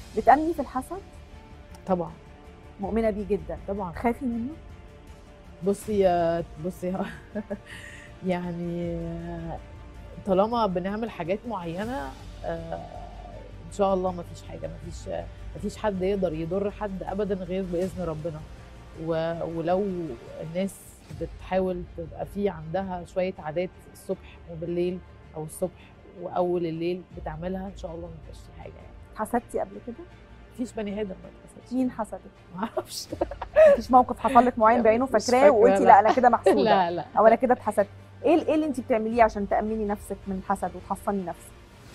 بتامني في الحسد طبعا مؤمنه بيه جدا طبعا خافي منه بصي يا بصي يعني طالما بنعمل حاجات معينه آه، ان شاء الله ما فيش حاجه ما فيش ما فيش حد يقدر يضر حد ابدا غير باذن ربنا و- ولو الناس بتحاول تبقى في عندها شويه عادات الصبح وبالليل او الصبح واول الليل بتعملها ان شاء الله ما يبقاش في حاجه يعني حسدتي قبل كده مفيش بني ادم ما اتحسدش مين حسدك ما اعرفش مفيش موقف حصل لك معين بعينه مش فاكراه فاكرة، وقلتي لا. لا انا كده محسوده لا لا او انا كده اتحسدت ايه ايه اللي انت بتعمليه عشان تامني نفسك من الحسد وتحصني نفسك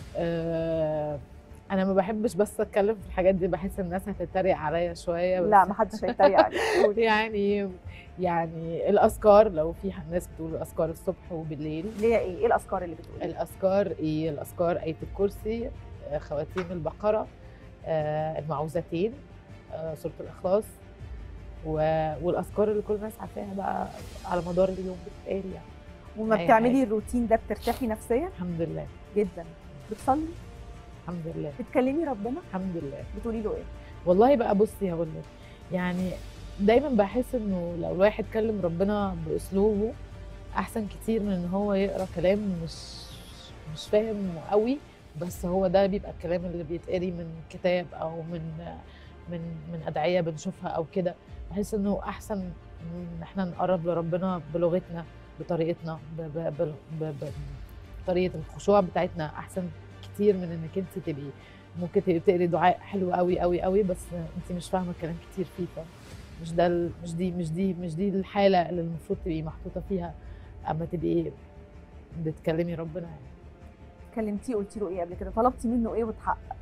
آه، انا ما بحبش بس اتكلم في الحاجات دي بحس الناس هتتريق عليا شويه بس لا ما حدش هيتريق عليك قولي. يعني يعني الاذكار لو في ناس بتقول اذكار الصبح وبالليل اللي هي ايه ايه الاذكار اللي بتقولي الاذكار ايه الاذكار ايه الكرسي آه، خواتيم البقره آه، المعوذتين آه، سوره الاخلاص و- والاذكار اللي كل الناس عارفاها بقى على مدار اليوم بتتقال يعني وما أي بتعملي حاجة. الروتين ده بترتاحي نفسيا الحمد لله جدا بتصلي الحمد لله بتكلمي ربنا الحمد لله بتقولي له ايه والله بقى بصي هقول لك يعني دايما بحس انه لو الواحد كلم ربنا باسلوبه احسن كتير من ان هو يقرا كلام مش مش فاهم قوي بس هو ده بيبقى الكلام اللي بيتقري من كتاب او من من من ادعيه بنشوفها او كده بحس انه احسن ان احنا نقرب لربنا بلغتنا بطريقتنا ب- ب- ب- ب- ب- بطريقه الخشوع بتاعتنا احسن كتير من انك انت تبقي ممكن تبقي بتقري دعاء حلو قوي قوي قوي بس انت مش فاهمه كلام كتير فيه ف- مش ده ال- مش دي مش دي مش دي الحاله اللي المفروض تبقي محطوطه فيها اما تبقي بتكلمي ربنا يعني كلمتيه قلتي له ايه قبل كده طلبتي منه ايه وتحقق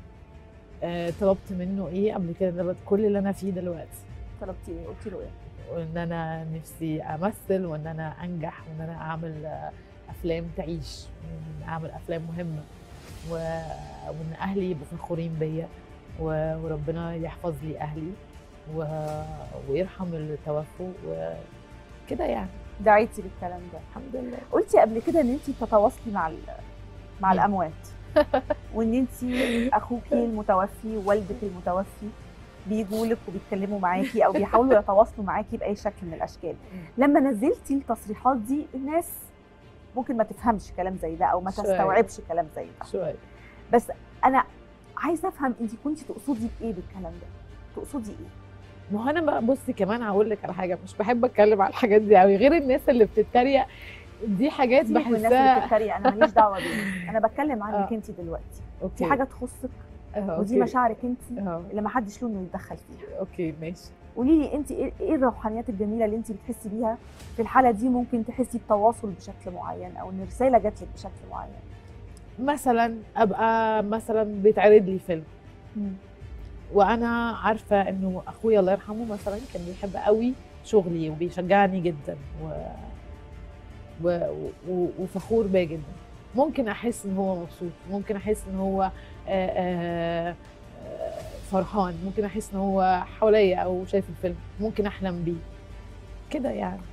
آه، طلبت منه ايه قبل كده ده بقى كل اللي انا فيه دلوقتي طلبتي ايه قلتي له ايه وان انا نفسي امثل وان انا انجح وان انا اعمل آه، افلام تعيش وان اعمل افلام مهمه و... وان اهلي يبقوا فخورين بيا و... وربنا يحفظ لي اهلي و... ويرحم اللي توفوا وكده يعني دعيتي بالكلام ده الحمد لله قلتي قبل كده ان انت بتتواصلي مع ال- مع مين؟ الاموات وان انت اخوكي المتوفي والدك المتوفي بيجوا لك وبيتكلموا معاكي او بيحاولوا يتواصلوا معاكي باي شكل من الاشكال لما نزلتي التصريحات دي الناس ممكن ما تفهمش كلام زي ده او ما شوية. تستوعبش كلام زي ده شويه انا عايزه افهم انت كنت تقصدي بايه بالكلام ده تقصدي ايه ما هو انا بقى بصي كمان هقول لك على حاجه مش بحب اتكلم على الحاجات دي قوي غير الناس اللي بتتريق دي حاجات سيبك من الناس اللي بحسها بتتريق انا ماليش دعوه بيهم انا بتكلم عنك آه. انت دلوقتي اوكي في حاجه تخصك آه، ودي أوكي. مشاعرك انت اه اللي ما حدش له انه يتدخل فيها اوكي ماشي قولي لي انت ايه إيه الروحانيات الجميله اللي انت بتحسي بيها في الحاله دي ممكن تحسي بتواصل بشكل معين او ان رساله جات لك بشكل معين مثلا ابقى مثلا بيتعرض لي فيلم وانا عارفه انه اخويا الله يرحمه مثلا كان بيحب قوي شغلي وبيشجعني جدا و... و... و... وفخور بيا جدا ممكن احس ان هو مبسوط ممكن احس ان هو آه، آه، آه، فرحان ممكن احس ان هو حواليا او شايف الفيلم ممكن احلم بيه كده يعني